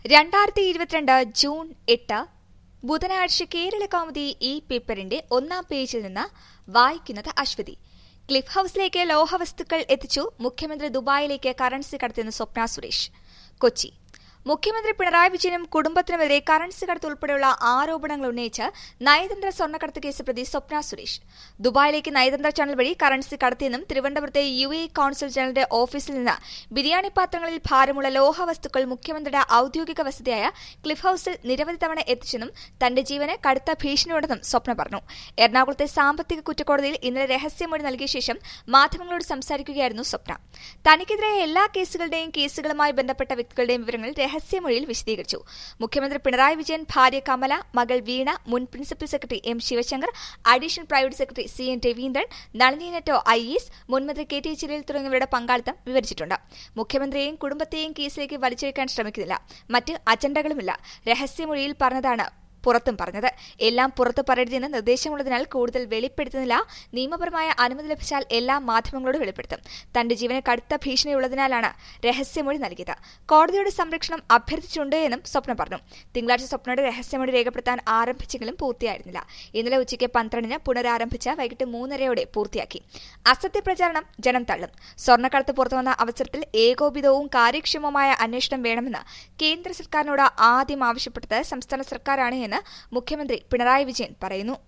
രണ്ടായിരത്തി ഇരുപത്തിരണ്ട് ജൂൺ എട്ട് ബുധനാഴ്ച കേരള കൗമുദി ഈ പേപ്പറിന്റെ ഒന്നാം പേജിൽ നിന്ന് വായിക്കുന്നത് അശ്വതി ക്ലിഫ് ഹൌസിലേക്ക് ലോഹവസ്തുക്കൾ എത്തിച്ചു മുഖ്യമന്ത്രി ദുബായിലേക്ക് കറൻസി കടത്തിയെന്ന് സ്വപ്ന സുരേഷ് കൊച്ചി മുഖ്യമന്ത്രി പിണറായി വിജയനും കുടുംബത്തിനുമെതിരെ കറൻസി കടത്ത് ഉൾപ്പെടെയുള്ള ആരോപണങ്ങൾ ഉന്നയിച്ച് നയതന്ത്ര സ്വർണ്ണക്കടത്ത് കേസ് പ്രതി സ്വപ്ന സുരേഷ് ദുബായിലേക്ക് നയതന്ത്ര ചാനൽ വഴി കറൻസി കടത്തിയെന്നും തിരുവനന്തപുരത്തെ യു എ കോൺസുൽ ജനറലിന്റെ ഓഫീസിൽ നിന്ന് ബിരിയാണി പാത്രങ്ങളിൽ ഭാരമുള്ള ലോഹവസ്തുക്കൾ മുഖ്യമന്ത്രിയുടെ ഔദ്യോഗിക വസതിയായ ക്ലിഫ് ഹൌസിൽ നിരവധി തവണ എത്തിച്ചെന്നും തന്റെ ജീവന് കടുത്ത ഭീഷണിയുണ്ടെന്നും സ്വപ്ന പറഞ്ഞു എറണാകുളത്തെ സാമ്പത്തിക കുറ്റക്കോടതിയിൽ ഇന്നലെ രഹസ്യമൊഴി നൽകിയ ശേഷം മാധ്യമങ്ങളോട് സംസാരിക്കുകയായിരുന്നു സ്വപ്ന തനിക്കെതിരായ എല്ലാ കേസുകളുടെയും കേസുകളുമായി ബന്ധപ്പെട്ട വ്യക്തികളുടെയും വിവരങ്ങൾ രഹസ്യമൊഴിയിൽ വിശദീകരിച്ചു മുഖ്യമന്ത്രി പിണറായി വിജയൻ ഭാര്യ കമല മകൾ വീണ മുൻ principal secretary M Sivasankar additional private secretary C N Raveendran Nalini Netto I S മുൻമന്ത്രി കെ ടി ജലീൽ തുടങ്ങിയവരുടെ പങ്കാളിത്തം വിവരിച്ചിട്ടുണ്ട് മുഖ്യമന്ത്രിയെയും കുടുംബത്തെയും കേസിലേക്ക് വലിച്ചിഴക്കാൻ ശ്രമിക്കുന്നില്ല മറ്റ് അജണ്ടകളുമില്ല രഹസ്യമൊഴിയിൽ പറഞ്ഞതാണ് പുറത്തും പറഞ്ഞത് എല്ലാം പുറത്തു പറയരുതെന്ന് നിർദ്ദേശമുള്ളതിനാൽ കൂടുതൽ വെളിപ്പെടുത്തുന്നില്ല നിയമപരമായ അനുമതി ലഭിച്ചാൽ എല്ലാ മാധ്യമങ്ങളോട് വെളിപ്പെടുത്തും തന്റെ ജീവന് കടുത്ത ഭീഷണിയുള്ളതിനാലാണ് രഹസ്യമൊഴി നൽകിയത് കോടതിയുടെ സംരക്ഷണം അഭ്യർത്ഥിച്ചിട്ടുണ്ട് എന്നും സ്വപ്ന പറഞ്ഞു തിങ്കളാഴ്ച സ്വപ്നയുടെ രഹസ്യമൊഴി രേഖപ്പെടുത്താൻ ആരംഭിച്ചെങ്കിലും പൂർത്തിയായിരുന്നില്ല ഇന്നലെ ഉച്ചയ്ക്ക് പന്ത്രണ്ടിന് പുനരാരംഭിച്ച് വൈകിട്ട് മൂന്നരയോടെ പൂർത്തിയാക്കി അസത്യ പ്രചാരണം ജനം തള്ളും സ്വർണ്ണക്കടത്ത് പുറത്തുവന്ന അവസരത്തിൽ ഏകോപിതവും കാര്യക്ഷമമായ അന്വേഷണം വേണമെന്ന് കേന്ദ്ര സർക്കാരിനോട് ആദ്യം ആവശ്യപ്പെട്ടത് സംസ്ഥാന സർക്കാരാണ് എന്ന് മുഖ്യമന്ത്രി പിണറായി വിജയൻ പറയുന്നു